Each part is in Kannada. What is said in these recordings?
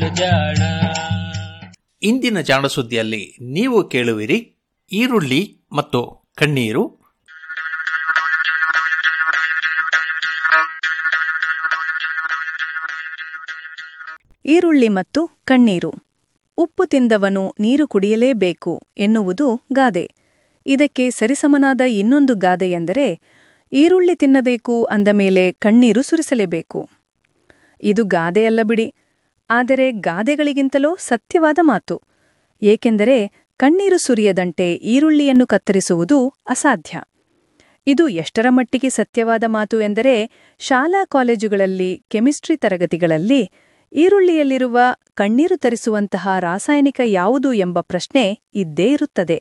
ಜಾಣ ಇಂದಿನ ಜಾಣ ಸುದ್ದಿಯಲ್ಲಿ ನೀವು ಕೇಳುವಿರಿ ಈರುಳ್ಳಿ ಮತ್ತು ಕಣ್ಣೀರು ಈರುಳ್ಳಿ ಮತ್ತು ಕಣ್ಣೀರು ಉಪ್ಪು ತಿಂದವನು ನೀರು ಕುಡಿಯಲೇಬೇಕು ಎನ್ನುವುದು ಗಾದೆ ಇದಕ್ಕೆ ಸರಿಸಮನಾದ ಇನ್ನೊಂದು ಗಾದೆ ಎಂದರೆ ಈರುಳ್ಳಿ ತಿನ್ನಬೇಕು ಅಂದ ಮೇಲೆ ಕಣ್ಣೀರು ಸುರಿಸಲೇಬೇಕು ಇದು ಗಾದೆಯಲ್ಲ ಬಿಡಿ ಆದರೆ ಗಾದೆಗಳಿಗಿಂತಲೂ ಸತ್ಯವಾದ ಮಾತು ಏಕೆಂದರೆ ಕಣ್ಣೀರು ಸುರಿಯದಂತೆ ಈರುಳ್ಳಿಯನ್ನು ಕತ್ತರಿಸುವುದು ಅಸಾಧ್ಯ ಇದು ಎಷ್ಟರ ಮಟ್ಟಿಗೆ ಸತ್ಯವಾದ ಮಾತು ಎಂದರೆ ಶಾಲಾ ಕಾಲೇಜುಗಳಲ್ಲಿ ಕೆಮಿಸ್ಟ್ರಿ ತರಗತಿಗಳಲ್ಲಿ ಈರುಳ್ಳಿಯಲ್ಲಿರುವ ಕಣ್ಣೀರು ತರಿಸುವಂತಹ ರಾಸಾಯನಿಕ ಯಾವುದು ಎಂಬ ಪ್ರಶ್ನೆ ಇದ್ದೇ ಇರುತ್ತದೆ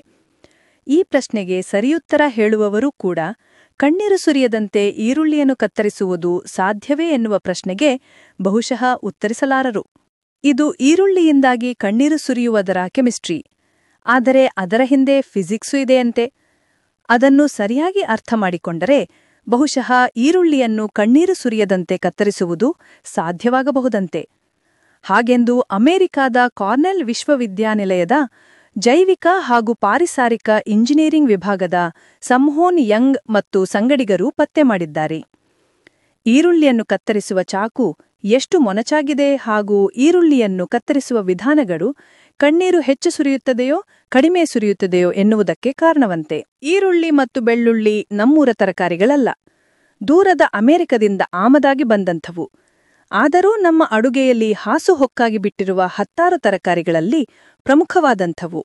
ಈ ಪ್ರಶ್ನೆಗೆ ಸರಿಯುತ್ತರ ಹೇಳುವವರೂ ಕೂಡ ಕಣ್ಣೀರು ಸುರಿಯದಂತೆ ಈರುಳ್ಳಿಯನ್ನು ಕತ್ತರಿಸುವುದು ಸಾಧ್ಯವೇ ಎನ್ನುವ ಪ್ರಶ್ನೆಗೆ ಬಹುಶಃ ಉತ್ತರಿಸಲಾರರು ಇದು ಈರುಳ್ಳಿಯಿಂದಾಗಿ ಕಣ್ಣೀರು ಸುರಿಯುವುದರ ಕೆಮಿಸ್ಟ್ರಿ ಆದರೆ ಅದರ ಹಿಂದೆ ಫಿಸಿಕ್ಸು ಇದೆಯಂತೆ ಅದನ್ನು ಸರಿಯಾಗಿ ಅರ್ಥ ಮಾಡಿಕೊಂಡರೆ ಬಹುಶಃ ಈರುಳ್ಳಿಯನ್ನು ಕಣ್ಣೀರು ಸುರಿಯದಂತೆ ಕತ್ತರಿಸುವುದು ಸಾಧ್ಯವಾಗಬಹುದಂತೆ ಹಾಗೆಂದು ಅಮೆರಿಕಾದ ಕಾರ್ನೆಲ್ ವಿಶ್ವವಿದ್ಯಾನಿಲಯದ ಜೈವಿಕ ಹಾಗೂ ಪಾರಿಸಾರಿಕ ಇಂಜಿನಿಯರಿಂಗ್ ವಿಭಾಗದ ಸಂಹೋನ್ ಯಂಗ್ ಮತ್ತು ಸಂಗಡಿಗರು ಪತ್ತೆ ಮಾಡಿದ್ದಾರೆ ಈರುಳ್ಳಿಯನ್ನು ಕತ್ತರಿಸುವ ಚಾಕು ಎಷ್ಟು ಮೊನಚಾಗಿದೆ ಹಾಗೂ ಈರುಳ್ಳಿಯನ್ನು ಕತ್ತರಿಸುವ ವಿಧಾನಗಳು ಕಣ್ಣೀರು ಹೆಚ್ಚು ಸುರಿಯುತ್ತದೆಯೋ ಕಡಿಮೆ ಸುರಿಯುತ್ತದೆಯೋ ಎನ್ನುವುದಕ್ಕೆ ಕಾರಣವಂತೆ ಈರುಳ್ಳಿ ಮತ್ತು ಬೆಳ್ಳುಳ್ಳಿ ನಮ್ಮೂರ ತರಕಾರಿಗಳಲ್ಲ ದೂರದ ಅಮೆರಿಕದಿಂದ ಆಮದಾಗಿ ಬಂದಂಥವು ಆದರೂ ನಮ್ಮ ಅಡುಗೆಯಲ್ಲಿ ಹಾಸುಹೊಕ್ಕಾಗಿ ಬಿಟ್ಟಿರುವ ಹತ್ತಾರು ತರಕಾರಿಗಳಲ್ಲಿ ಪ್ರಮುಖವಾದಂಥವು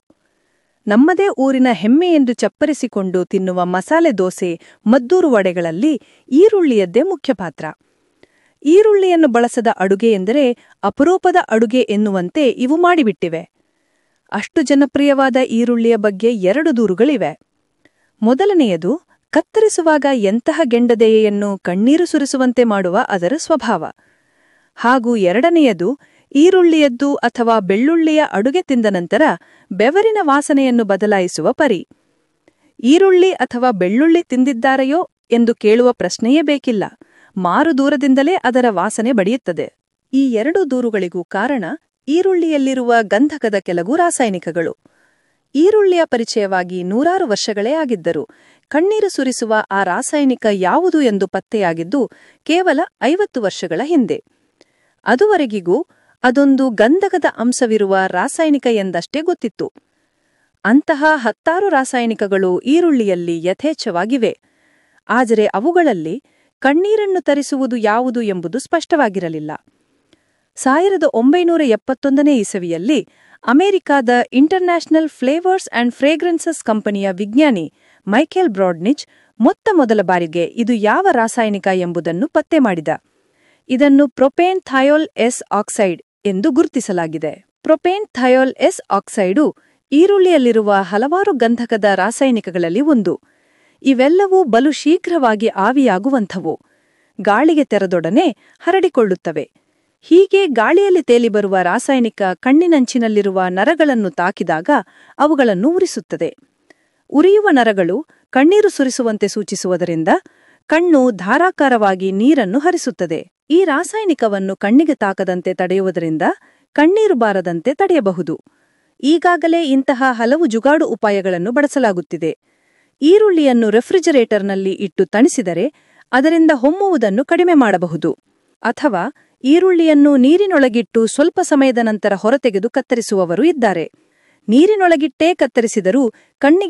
ನಮ್ಮದೇ ಊರಿನ ಹೆಮ್ಮೆ ಎಂದು ಚಪ್ಪರಿಸಿಕೊಂಡು ತಿನ್ನುವ ಮಸಾಲೆ ದೋಸೆ ಮದ್ದೂರು ವಡೆಗಳಲ್ಲಿ ಈರುಳ್ಳಿಯದ್ದೇ ಮುಖ್ಯ ಪಾತ್ರ ಈರುಳ್ಳಿಯನ್ನು ಬಳಸದ ಅಡುಗೆ ಎಂದರೆ ಅಪರೂಪದ ಅಡುಗೆ ಎನ್ನುವಂತೆ ಇವು ಮಾಡಿಬಿಟ್ಟಿವೆ ಅಷ್ಟು ಜನಪ್ರಿಯವಾದ ಈರುಳ್ಳಿಯ ಬಗ್ಗೆ ಎರಡು ದೂರುಗಳಿವೆ ಮೊದಲನೆಯದು ಕತ್ತರಿಸುವಾಗ ಎಂತಹ ಗೆಂಡದೆಯೆಯನ್ನು ಕಣ್ಣೀರು ಸುರಿಸುವಂತೆ ಮಾಡುವ ಅದರ ಸ್ವಭಾವ ಹಾಗೂ ಎರಡನೆಯದು ಈರುಳ್ಳಿಯದ್ದು ಅಥವಾ ಬೆಳ್ಳುಳ್ಳಿಯ ಅಡುಗೆ ತಿಂದ ನಂತರ ಬೆವರಿನ ವಾಸನೆಯನ್ನು ಬದಲಾಯಿಸುವ ಪರಿ ಈರುಳ್ಳಿ ಅಥವಾ ಬೆಳ್ಳುಳ್ಳಿ ತಿಂದಿದ್ದಾರೆಯೋ ಎಂದು ಕೇಳುವ ಪ್ರಶ್ನೆಯೇ ಬೇಕಿಲ್ಲ ಮಾರು ದೂರದಿಂದಲೇ ಅದರ ವಾಸನೆ ಬಡಿಯುತ್ತದೆ ಈ ಎರಡು ದೂರುಗಳಿಗೂ ಕಾರಣ ಈರುಳ್ಳಿಯಲ್ಲಿರುವ ಗಂಧಕದ ಕೆಲವು ರಾಸಾಯನಿಕಗಳು ಈರುಳ್ಳಿಯ ಪರಿಚಯವಾಗಿ ನೂರಾರು ವರ್ಷಗಳೇ ಆಗಿದ್ದರು ಕಣ್ಣೀರು ಸುರಿಸುವ ಆ ರಾಸಾಯನಿಕ ಯಾವುದು ಎಂದು ಪತ್ತೆಯಾಗಿದ್ದು ಕೇವಲ ಐವತ್ತು ವರ್ಷಗಳ ಹಿಂದೆ ಅದುವರೆಗಿಗೂ ಅದೊಂದು ಗಂಧಕದ ಅಂಶವಿರುವ ರಾಸಾಯನಿಕ ಎಂದಷ್ಟೇ ಗೊತ್ತಿತ್ತು ಅಂತಹ ಹತ್ತಾರು ರಾಸಾಯನಿಕಗಳು ಈರುಳ್ಳಿಯಲ್ಲಿ ಯಥೇಚ್ಛವಾಗಿವೆ ಆದರೆ ಅವುಗಳಲ್ಲಿ ಕಣ್ಣೀರನ್ನು ತರಿಸುವುದು ಯಾವುದು ಎಂಬುದು ಸ್ಪಷ್ಟವಾಗಿರಲಿಲ್ಲ ಸಾವಿರದ ಒಂಬೈನೂರ ಎಪ್ಪತ್ತೊಂದನೇ ಇಸವಿಯಲ್ಲಿ ಅಮೆರಿಕಾದ ಇಂಟರ್ನ್ಯಾಷನಲ್ ಫ್ಲೇವರ್ಸ್ ಅಂಡ್ ಫ್ರೇಗ್ರೆನ್ಸಸ್ ಕಂಪನಿಯ ವಿಜ್ಞಾನಿ ಮೈಕೆಲ್ ಬ್ರಾಡ್ನಿಚ್ ಮೊತ್ತ ಮೊದಲ ಬಾರಿಗೆ ಇದು ಯಾವ ರಾಸಾಯನಿಕ ಎಂಬುದನ್ನು ಪತ್ತೆ ಮಾಡಿದ ಇದನ್ನು ಪ್ರೊಪೇನ್ ಥಯೋಲ್ ಎಸ್ ಆಕ್ಸೈಡ್ ಎಂದು ಗುರುತಿಸಲಾಗಿದೆ ಪ್ರೊಪೇನ್ ಥಯೋಲ್ ಎಸ್ ಆಕ್ಸೈಡು ಈರುಳ್ಳಿಯಲ್ಲಿರುವ ಹಲವಾರು ಗಂಧಕದ ರಾಸಾಯನಿಕಗಳಲ್ಲಿ ಒಂದು ಇವೆಲ್ಲವೂ ಬಲು ಶೀಘ್ರವಾಗಿ ಆವಿಯಾಗುವಂಥವು ಗಾಳಿಗೆ ತೆರೆದೊಡನೆ ಹರಡಿಕೊಳ್ಳುತ್ತವೆ ಹೀಗೆ ಗಾಳಿಯಲ್ಲಿ ತೇಲಿ ಬರುವ ರಾಸಾಯನಿಕ ಕಣ್ಣಿನಂಚಿನಲ್ಲಿರುವ ನರಗಳನ್ನು ತಾಕಿದಾಗ ಅವುಗಳನ್ನು ಉರಿಸುತ್ತದೆ ಉರಿಯುವ ನರಗಳು ಕಣ್ಣೀರು ಸುರಿಸುವಂತೆ ಸೂಚಿಸುವುದರಿಂದ ಕಣ್ಣು ಧಾರಾಕಾರವಾಗಿ ನೀರನ್ನು ಹರಿಸುತ್ತದೆ ಈ ರಾಸಾಯನಿಕವನ್ನು ಕಣ್ಣಿಗೆ ತಾಕದಂತೆ ತಡೆಯುವುದರಿಂದ ಕಣ್ಣೀರು ಬಾರದಂತೆ ತಡೆಯಬಹುದು ಈಗಾಗಲೇ ಇಂತಹ ಹಲವು ಜುಗಾಡು ಉಪಾಯಗಳನ್ನು ಬಳಸಲಾಗುತ್ತಿದೆ ಈರುಳ್ಳಿಯನ್ನು ರೆಫ್ರಿಜರೇಟರ್ನಲ್ಲಿ ಇಟ್ಟು ತಣಿಸಿದರೆ ಅದರಿಂದ ಹೊಮ್ಮುವುದನ್ನು ಕಡಿಮೆ ಮಾಡಬಹುದು ಅಥವಾ ಈರುಳ್ಳಿಯನ್ನು ನೀರಿನೊಳಗಿಟ್ಟು ಸ್ವಲ್ಪ ಸಮಯದ ನಂತರ ಹೊರತೆಗೆದು ಕತ್ತರಿಸುವವರು ಇದ್ದಾರೆ ನೀರಿನೊಳಗಿಟ್ಟೇ ಕತ್ತರಿಸಿದರೂ ಕಣ್ಣಿಗೆ